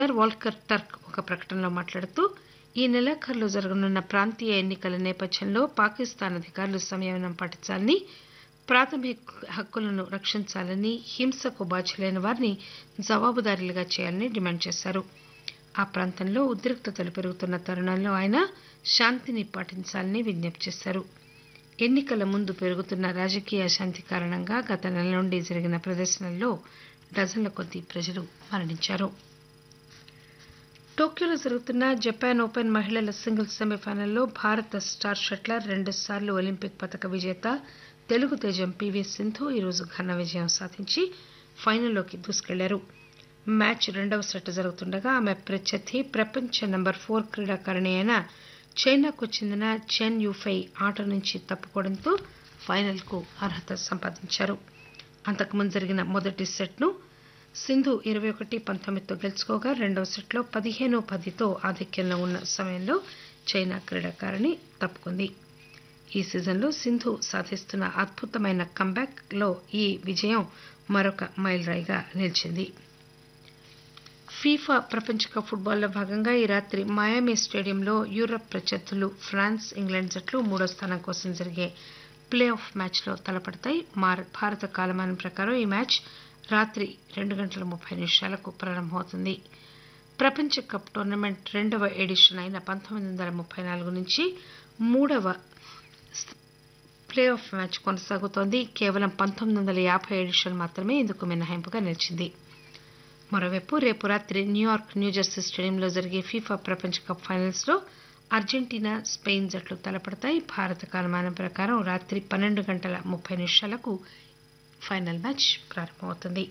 Walker truck ఒక ప్రకటనలో మాట్లాడుతూ ఈ నెలాఖరులో జరగనున్న ప్రాంతీయ ఎన్నికల నేపథ్యంలో పాకిస్తాన్ అధికారులు సంయమనం పాటించాలని ప్రాథమిక హక్కులను రక్షించాలని హింసకు బాధ్యులైన వారిని జవాబుదారీలుగా చేయాలని డిమాండ్ చేశారు ఆ ప్రాంతంలో ఉద్రిక్తతలు పెరుగుతున్న తరుణంలో ఆయన శాంతిని పాటించాలని విజ్ఞప్తి చేశారు ఎన్నికల ముందు పెరుగుతున్న రాజకీయ అశాంతి కారణంగా గత నెల నుండి జరిగిన ప్రదర్శనల్లో డజన్ల కొద్దీ ప్రజలు మరణించారు టోక్యోలో జరుగుతున్న జపాన్ ఓపెన్ మహిళల సింగిల్స్ సెమీఫైనల్లో భారత స్టార్ షట్లర్ రెండుసార్లు ఒలింపిక్ పతక విజేత తెలుగు తేజం పీవీ సింధు ఈరోజు ఘన విజయం సాధించి ఫైనల్లోకి దూసుకెళ్లారు మ్యాచ్ రెండవ సెట్ జరుగుతుండగా ఆమె ప్రత్యర్థి ప్రపంచ నంబర్ ఫోర్ క్రీడాకారిణి అయిన చైనాకు చెందిన చెన్ యూఫై ఆట నుంచి తప్పుకోవడంతో ఫైనల్కు అర్హత సంపాదించారు అంతకుముందు జరిగిన మొదటి సెట్ను సింధు ఇరవై ఒకటి పంతొమ్మిదితో గెలుచుకోగా రెండవ సెట్లో పదిహేను పదితో ఆధిక్యంలో ఉన్న సమయంలో చైనా క్రీడాకారిణి తప్పుకుంది ఈ సీజన్లో సింధు సాధిస్తున్న అద్భుతమైన కంబ్యాక్లో ఈ విజయం మరొక మైలురాయిగా నిలిచింది ఫీఫా ప్రపంచ కప్ ఫుట్బాల్లో భాగంగా ఈ రాత్రి మయామి స్టేడియంలో యూరప్ ప్రత్యర్థులు ఫ్రాన్స్ ఇంగ్లాండ్ జట్లు మూడో స్థానం కోసం జరిగే ప్లే ఆఫ్ మ్యాచ్లో తలపడతాయి భారత కాలమానం ప్రకారం ఈ మ్యాచ్ రాత్రి రెండు గంటల ముప్పై నిమిషాలకు ప్రారంభమవుతుంది ప్రపంచ కప్ టోర్నమెంట్ రెండవ ఎడిషన్ అయిన పంతొమ్మిది వందల ముప్పై నాలుగు నుంచి మూడవ ప్లే ఆఫ్ మ్యాచ్ కొనసాగుతోంది కేవలం పంతొమ్మిది వందల యాభై ఎడిషన్ మాత్రమే ఇందుకు మినహాయింపుగా నిలిచింది మరోవైపు రేపు రాత్రి న్యూయార్క్ న్యూజెర్సీ స్టేడియంలో జరిగే ఫీఫా ప్రపంచ కప్ ఫైనల్స్లో అర్జెంటీనా స్పెయిన్ జట్లు తలపడతాయి భారత కాలమానం ప్రకారం రాత్రి పన్నెండు గంటల ముప్పై నిమిషాలకు ఫైనల్ మ్యాచ్ ప్రారంభమవుతుంది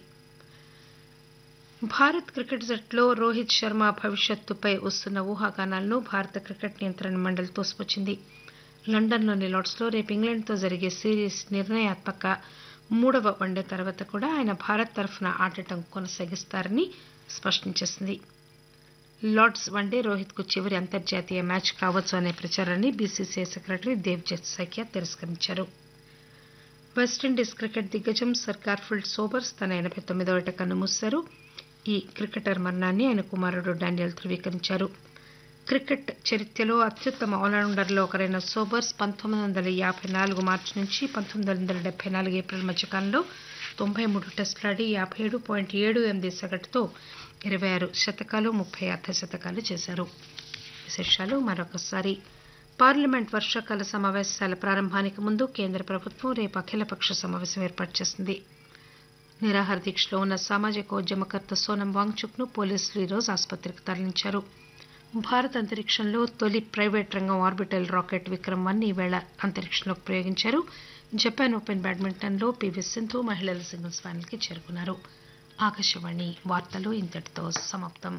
భారత్ క్రికెట్ జట్టులో రోహిత్ శర్మ భవిష్యత్తుపై వస్తున్న ఊహాగానాలను భారత క్రికెట్ నియంత్రణ మండలి తోసిపుచ్చింది లండన్లోని లార్డ్స్లో రేపు ఇంగ్లాండ్తో జరిగే సిరీస్ నిర్ణయాత్మక మూడవ వన్డే తర్వాత కూడా ఆయన భారత్ తరఫున ఆడటం కొనసాగిస్తారని స్పష్టం చేసింది లార్డ్స్ వన్డే రోహిత్కు చివరి అంతర్జాతీయ మ్యాచ్ కావచ్చు అనే ప్రచారాన్ని బీసీసీఐ సెక్రటరీ దేవ్జిత్ సైకియా తిరస్కరించారు వెస్టిండీస్ క్రికెట్ దిగ్గజం సర్ గార్ఫిల్డ్ సోబర్స్ తన ఎనభై తొమ్మిదవ ఏట కన్నుమూశారు ఈ క్రికెటర్ మరణాన్ని ఆయన కుమారుడు డానియల్ ధృవీకరించారు క్రికెట్ చరిత్రలో అత్యుత్తమ ఆల్రౌండర్లో ఒకరైన సోబర్స్ పంతొమ్మిది వందల యాభై నాలుగు మార్చి నుంచి పంతొమ్మిది వందల డెబ్బై నాలుగు ఏప్రిల్ మధ్యకాలంలో తొంభై మూడు టెస్టులాడి యాభై ఏడు పాయింట్ ఏడు ఎనిమిది సగటుతో ఇరవై ఆరు శతకాలు ముప్పై అర్ధ శతకాలు చేశారు విశేషాలు మరొకసారి పార్లమెంట్ వర్షాకాల సమావేశాల ప్రారంభానికి ముందు కేంద్ర ప్రభుత్వం రేపు అఖిలపక్ష సమావేశం ఏర్పాటు చేసింది నిరాహార దీక్షలో ఉన్న సామాజిక ఉద్యమకర్త సోనం వాంగ్చుక్ ను పోలీసులు ఈరోజు ఆసుపత్రికి తరలించారు భారత్ అంతరిక్షంలో తొలి ప్రైవేట్ రంగం ఆర్బిటల్ రాకెట్ విక్రమ్ వన్ ఈవేళ అంతరిక్షంలోకి ప్రయోగించారు జపాన్ ఓపెన్ బ్యాడ్మింటన్లో పీవీ సింధు మహిళల సింగిల్స్ ఫైనల్కి చేరుకున్నారు ఆకాశవాణి వార్తలు ఇంతటితో సమాప్తం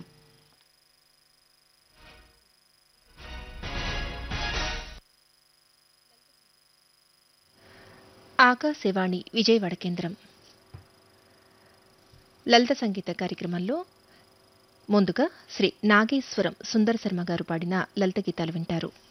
ఆకాశవాణి విజయవాడ కేంద్రం లలిత సంగీత కార్యక్రమంలో ముందుగా శ్రీ నాగేశ్వరం సుందర శర్మ గారు పాడిన లలిత గీతాలు వింటారు